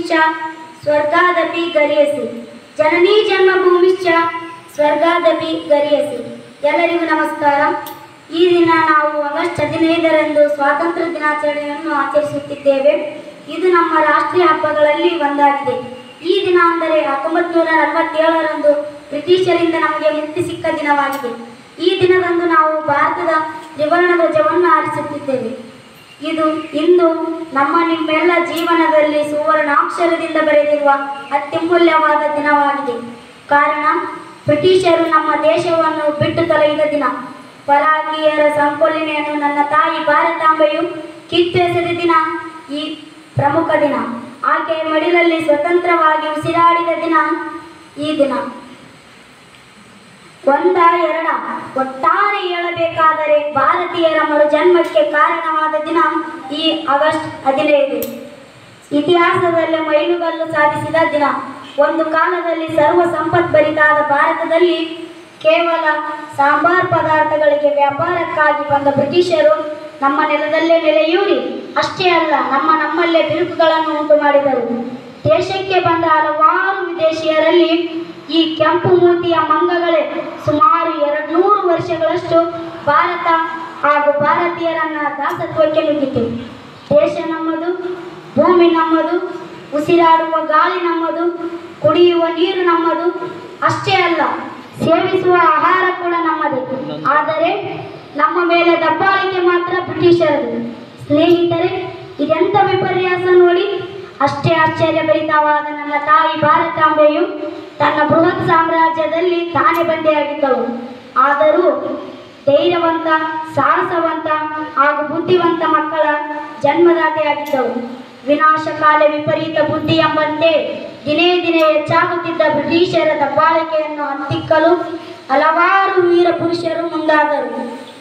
ಜನ್ಮಭೂಮಿಶ್ಚ ಸ್ವರ್ಗಾದಪಿ ಗರಿಯಸಿ ಜನನೀ ಜನ್ಮಭೂಮಿಶ್ಚ ಸ್ವರ್ಗಾದಪಿ ಗರಿಯಸಿ ಎಲ್ಲರಿಗೂ ನಮಸ್ಕಾರ ಈ ದಿನ ನಾವು ಆಗಸ್ಟ್ ಹದಿನೈದರಂದು ಸ್ವಾತಂತ್ರ್ಯ ದಿನಾಚರಣೆಯನ್ನು ಆಚರಿಸುತ್ತಿದ್ದೇವೆ ಇದು ನಮ್ಮ ರಾಷ್ಟ್ರೀಯ ಹಬ್ಬಗಳಲ್ಲಿ ಒಂದಾಗಿದೆ ಈ ದಿನ ಅಂದರೆ ಹತ್ತೊಂಬತ್ತು ನೂರ ನಲವತ್ತೇಳರಂದು ಬ್ರಿಟಿಷರಿಂದ ನಮಗೆ ಮುಕ್ತಿ ಸಿಕ್ಕ ದಿನವಾಗಿದೆ ಈ ದಿನದಂದು ನಾವು ಭಾರತದ ತ್ರಿವರ್ಣ ಧ್ವಜವನ್ನು ಆರಿಸುತ್ತಿದ್ದೇವೆ ಇದು ಇಂದು ನಮ್ಮ ನಿಮ್ಮೆಲ್ಲ ಜೀವನದಲ್ಲಿ ಸುವರ್ಣಾಕ್ಷರದಿಂದ ಬರೆದಿರುವ ಅತ್ಯಮೂಲ್ಯವಾದ ದಿನವಾಗಿದೆ ಕಾರಣ ಬ್ರಿಟಿಷರು ನಮ್ಮ ದೇಶವನ್ನು ಬಿಟ್ಟು ತೊಲಗಿದ ದಿನ ಪರಾಕೀಯರ ಸಂಕೊಲನೆಯನ್ನು ನನ್ನ ತಾಯಿ ಭಾರತಾಂಬೆಯು ಕಿತ್ತೆಸೆದ ದಿನ ಈ ಪ್ರಮುಖ ದಿನ ಆಕೆಯ ಮಡಿಲಲ್ಲಿ ಸ್ವತಂತ್ರವಾಗಿ ಉಸಿರಾಡಿದ ದಿನ ಈ ದಿನ ಒಂದ ಎರಡ ಒಟ್ಟಾರೆ ಹೇಳಬೇಕಾದರೆ ಭಾರತೀಯರ ಮರುಜನ್ಮಕ್ಕೆ ಕಾರಣವಾದ ದಿನ ಈ ಆಗಸ್ಟ್ ಹದಿನೈದು ಇತಿಹಾಸದಲ್ಲಿ ಮೈಲುಗಲ್ಲು ಸಾಧಿಸಿದ ದಿನ ಒಂದು ಕಾಲದಲ್ಲಿ ಸರ್ವ ಸಂಪದ್ಭರಿತಾದ ಭಾರತದಲ್ಲಿ ಕೇವಲ ಸಾಂಬಾರ್ ಪದಾರ್ಥಗಳಿಗೆ ವ್ಯಾಪಾರಕ್ಕಾಗಿ ಬಂದ ಬ್ರಿಟಿಷರು ನಮ್ಮ ನೆಲದಲ್ಲೇ ನೆಲೆಯೂರಿ ಅಷ್ಟೇ ಅಲ್ಲ ನಮ್ಮ ನಮ್ಮಲ್ಲೇ ಬಿರುಕುಗಳನ್ನು ಉಂಟು ಮಾಡಿದರು ದೇಶಕ್ಕೆ ಬಂದ ಹಲವಾರು ವಿದೇಶಿಯರಲ್ಲಿ ಈ ಕೆಂಪು ಮೂತಿಯ ಮಂಗಗಳೇ ಸುಮಾರು ಎರಡು ನೂರು ವರ್ಷಗಳಷ್ಟು ಭಾರತ ಹಾಗೂ ಭಾರತೀಯರನ್ನ ದಾಸತ್ವಕ್ಕೆ ನುಗ್ಗಿತು ದೇಶ ನಮ್ಮದು ಭೂಮಿ ನಮ್ಮದು ಉಸಿರಾಡುವ ಗಾಳಿ ನಮ್ಮದು ಕುಡಿಯುವ ನೀರು ನಮ್ಮದು ಅಷ್ಟೇ ಅಲ್ಲ ಸೇವಿಸುವ ಆಹಾರ ಕೂಡ ನಮ್ಮದೇ ಆದರೆ ನಮ್ಮ ಮೇಲೆ ದಬ್ಬಾಳಿಕೆ ಮಾತ್ರ ಬ್ರಿಟಿಷರದು ಸ್ನೇಹಿತರೆ ಇದೆಂಥ ವಿಪರ್ಯಾಸ ನೋಡಿ ಅಷ್ಟೇ ಆಶ್ಚರ್ಯಭರಿತವಾದ ನನ್ನ ತಾಯಿ ಭಾರತಾಂಬೆಯು ತನ್ನ ಬೃಹತ್ ಸಾಮ್ರಾಜ್ಯದಲ್ಲಿ ತಾನೇ ಬಂದೆಯಾಗಿದ್ದಳು ಆದರೂ ಧೈರ್ಯವಂತ ಸಾಹಸವಂತ ಹಾಗೂ ಬುದ್ಧಿವಂತ ಮಕ್ಕಳ ಜನ್ಮದಾತೆಯಾಗಿದ್ದಳು ವಿನಾಶಕಾಲ ವಿಪರೀತ ಬುದ್ಧಿ ಎಂಬಂತೆ ದಿನೇ ದಿನೇ ಹೆಚ್ಚಾಗುತ್ತಿದ್ದ ಬ್ರಿಟಿಷರ ದಬ್ಬಾಳಿಕೆಯನ್ನು ಹತ್ತಿಕ್ಕಲು ಹಲವಾರು ವೀರ ಪುರುಷರು ಮುಂದಾದರು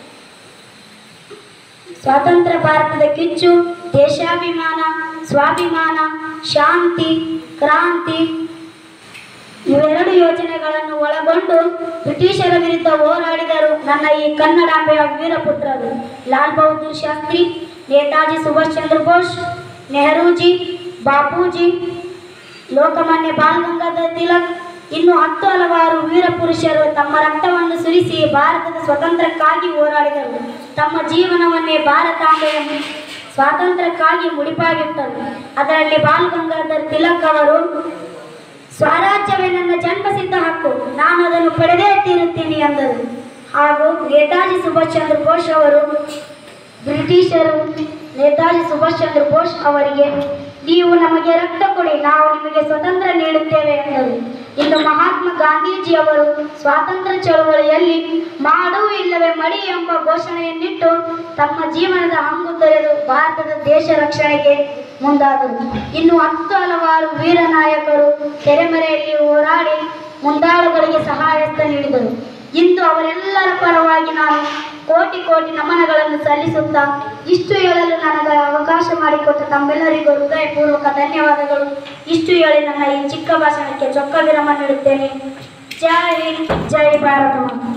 ಸ್ವಾತಂತ್ರ್ಯ ಭಾರತದ ಕಿಚ್ಚು ದೇಶಾಭಿಮಾನ ಸ್ವಾಭಿಮಾನ ಶಾಂತಿ ಕ್ರಾಂತಿ ಇವೆರಡು ಯೋಜನೆಗಳನ್ನು ಒಳಗೊಂಡು ಬ್ರಿಟಿಷರ ವಿರುದ್ಧ ಹೋರಾಡಿದರು ನನ್ನ ಈ ಕನ್ನಡಾಂಬೆಯ ವೀರಪುತ್ರರು ಲಾಲ್ ಬಹದ್ದೂರ್ ಶಾಸ್ತ್ರಿ ನೇತಾಜಿ ಸುಭಾಷ್ ಚಂದ್ರ ಬೋಸ್ ನೆಹರೂಜಿ ಬಾಪೂಜಿ ಲೋಕಮಾನ್ಯ ಬಾಲ್ ಗಂಗಾಧರ್ ತಿಲಕ್ ಇನ್ನು ಹತ್ತು ಹಲವಾರು ವೀರ ಪುರುಷರು ತಮ್ಮ ರಕ್ತವನ್ನು ಸುರಿಸಿ ಭಾರತದ ಸ್ವತಂತ್ರಕ್ಕಾಗಿ ಹೋರಾಡಿದರು ತಮ್ಮ ಜೀವನವನ್ನೇ ಭಾರತಾಂಬೆಯ ಸ್ವಾತಂತ್ರ್ಯಕ್ಕಾಗಿ ಮುಡಿಪಾಗಿಟ್ಟರು ಅದರಲ್ಲಿ ಬಾಲ್ ಗಂಗಾಧರ್ ತಿಲಕ್ ಅವರು ಸ್ವರಾಜ್ಯವೇ ನನ್ನ ಜನ್ಮಸಿದ್ಧ ಹಕ್ಕು ನಾನು ಅದನ್ನು ಪಡೆದೇ ತೀರುತ್ತೀನಿ ಎಂದರು ಹಾಗೂ ನೇತಾಜಿ ಸುಭಾಷ್ ಚಂದ್ರ ಬೋಸ್ ಅವರು ಬ್ರಿಟಿಷರು ನೇತಾಜಿ ಸುಭಾಷ್ ಚಂದ್ರ ಬೋಸ್ ಅವರಿಗೆ ನೀವು ನಮಗೆ ರಕ್ತ ಕೊಡಿ ನಾವು ನಿಮಗೆ ಸ್ವತಂತ್ರ ನೀಡುತ್ತೇವೆ ಎಂದರು ಇನ್ನು ಮಹಾತ್ಮ ಗಾಂಧೀಜಿ ಅವರು ಸ್ವಾತಂತ್ರ್ಯ ಚಳವಳಿಯಲ್ಲಿ ಮಾಡು ಇಲ್ಲವೇ ಮಡಿ ಎಂಬ ಘೋಷಣೆಯನ್ನಿಟ್ಟು ತಮ್ಮ ಜೀವನದ ಹಂಗು ತೊರೆದು ಭಾರತದ ದೇಶ ರಕ್ಷಣೆಗೆ ಮುಂದಾದರು ಇನ್ನು ಹತ್ತು ಹಲವಾರು ವೀರ ನಾಯಕರು ತೆರೆಮರೆಯಲ್ಲಿ ಹೋರಾಡಿ ಮುಂದಾಳುಗಳಿಗೆ ಸಹಾಯಸ್ತ ನೀಡಿದರು ಇಂದು ಅವರೆಲ್ಲರ ಪರವಾಗಿ ನಾನು ಕೋಟಿ ಕೋಟಿ ನಮನಗಳನ್ನು ಸಲ್ಲಿಸುತ್ತಾ ಇಷ್ಟು ಹೇಳಲು ನನಗೆ ಅವಕಾಶ ಮಾಡಿಕೊಟ್ಟ ತಮ್ಮೆಲ್ಲರಿಗೂ ಹೃದಯಪೂರ್ವಕ ಧನ್ಯವಾದಗಳು ಇಷ್ಟು ಹೇಳಿ ನನ್ನ ಈ ಚಿಕ್ಕ ಭಾಷಣಕ್ಕೆ ಚೊಕ್ಕ ವಿರಾಮ ನೀಡುತ್ತೇನೆ ಜೈ ಹಿಂದ್ ಜೈ ಭಾರತ ಮಾತೆ.